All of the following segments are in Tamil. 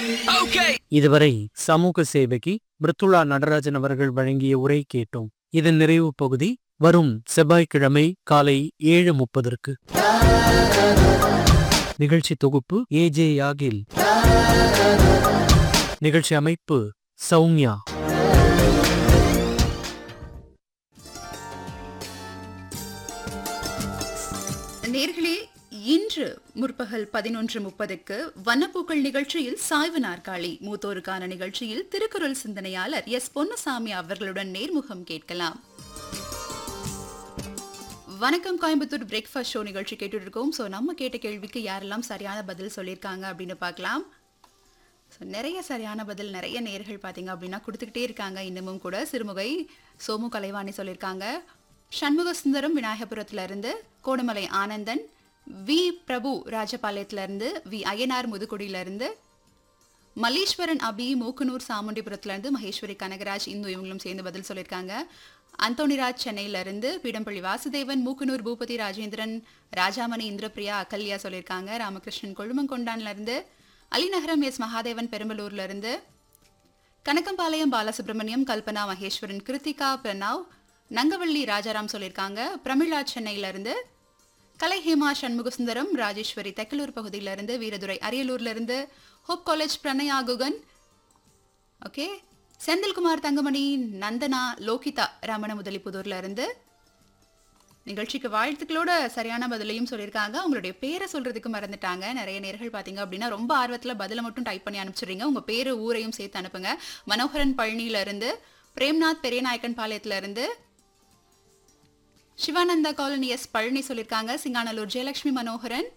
இதுவரை சமூக சேவகி மிருத்துளா நடராஜன் அவர்கள் வழங்கிய உரை கேட்டோம் இதன் நிறைவு பகுதி வரும் செவ்வாய்க்கிழமை காலை ஏழு முப்பதற்கு நிகழ்ச்சி தொகுப்பு ஏஜே யாகில் நிகழ்ச்சி அமைப்பு சௌமியா நேர்களே இன்று முற்பகல் பதினொன்று முப்பதுக்கு வண்ணப்பூக்கள் நிகழ்ச்சியில் சாய்வு நாற்காலி மூத்தோருக்கான நிகழ்ச்சியில் திருக்குறள் சிந்தனையாளர் எஸ் பொன்னுசாமி அவர்களுடன் நேர்முகம் கேட்கலாம் வணக்கம் கோயம்புத்தூர் பிரேக்ஃபாஸ்ட் ஷோ நிகழ்ச்சி கேட்டுட்டு இருக்கோம் ஸோ நம்ம கேட்ட கேள்விக்கு யாரெல்லாம் சரியான பதில் சொல்லியிருக்காங்க அப்படின்னு பார்க்கலாம் ஸோ நிறைய சரியான பதில் நிறைய நேர்கள் பார்த்தீங்க அப்படின்னா கொடுத்துக்கிட்டே இருக்காங்க இன்னமும் கூட சிறுமுகை சோமு கலைவாணி சொல்லியிருக்காங்க சண்முக சுந்தரம் விநாயகபுரத்துல இருந்து கோடமலை ஆனந்தன் வி பிரபு ராஜபாளையத்துல இருந்து வி அய்யனார் முதுகுடியில இருந்து மல்லீஸ்வரன் அபி மூக்கனூர் சாமுண்டிபுரத்துல இருந்து மகேஸ்வரி கனகராஜ் இந்து இவங்களும் சேர்ந்து பதில் சொல்லியிருக்காங்க அந்தோணிராஜ் சென்னையில இருந்து பீடம்பள்ளி வாசுதேவன் மூக்கனூர் பூபதி ராஜேந்திரன் ராஜாமணி இந்திரபிரியா அகல்யா சொல்லியிருக்காங்க ராமகிருஷ்ணன் கொழுமங்கொண்டான்ல இருந்து அலிநகரம் எஸ் மகாதேவன் பெரும்பலூர்ல இருந்து கனகம்பாளையம் பாலசுப்ரமணியம் கல்பனா மகேஸ்வரன் கிருத்திகா பிரணாவ் நங்கவள்ளி ராஜாராம் சொல்லியிருக்காங்க பிரமிளா சென்னையில இருந்து கலை ஹேமா சண்முகசுந்தரம் ராஜேஸ்வரி தெக்கலூர் பகுதியில இருந்து வீரதுரை அரியலூர்ல இருந்து Hope college Pranaya Guhan okay Senthilkumar Thangamani Nandana Lohitha Ramana முதலிப்புதூர்ல இருந்து நிகழ்ச்சிக்கு வாழ்த்துக்களோட சரியான பதிலையும் சொல்லியிருக்காங்க உங்களுடைய பேரை சொல்றதுக்கு மறந்துட்டாங்க நிறைய நேர்கள் பாத்தீங்க அப்படின்னா ரொம்ப ஆர்வத்துல பதிலை மட்டும் டைப் பண்ணி அனுப்பிச்சிடுறீங்க உங்க பேரு ஊரையும் சேர்த்து அனுப்புங்க மனோகரன் பழனியில இருந்து பிரேம்நாத் பெரியநாயக்கன் பாளையத்துல இருந்து சிவானந்தா காலனி எஸ் பழனி சொல்லியிருக்காங்க சிங்கானலூர் ஜெயலட்சுமி மனோகரன்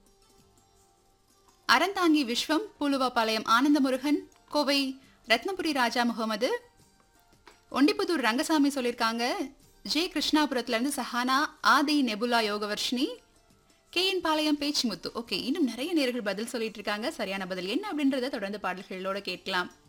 அறந்தாங்கி விஸ்வம் பூலுவாபாளையம் ஆனந்தமுருகன் கோவை ரத்னபுரி ராஜா முகமது ஒண்டிப்புதூர் ரங்கசாமி சொல்லியிருக்காங்க ஜே கிருஷ்ணாபுரத்துல இருந்து Sahana Aadhi Nebula Yogavarshini K N Palayam Pechimuthu okay இன்னும் நிறைய நேர்கள் பதில் சொல்லிட்டு இருக்காங்க சரியான பதில் என்ன அப்படின்றத தொடர்ந்து பாடல்களோட கேட்கலாம்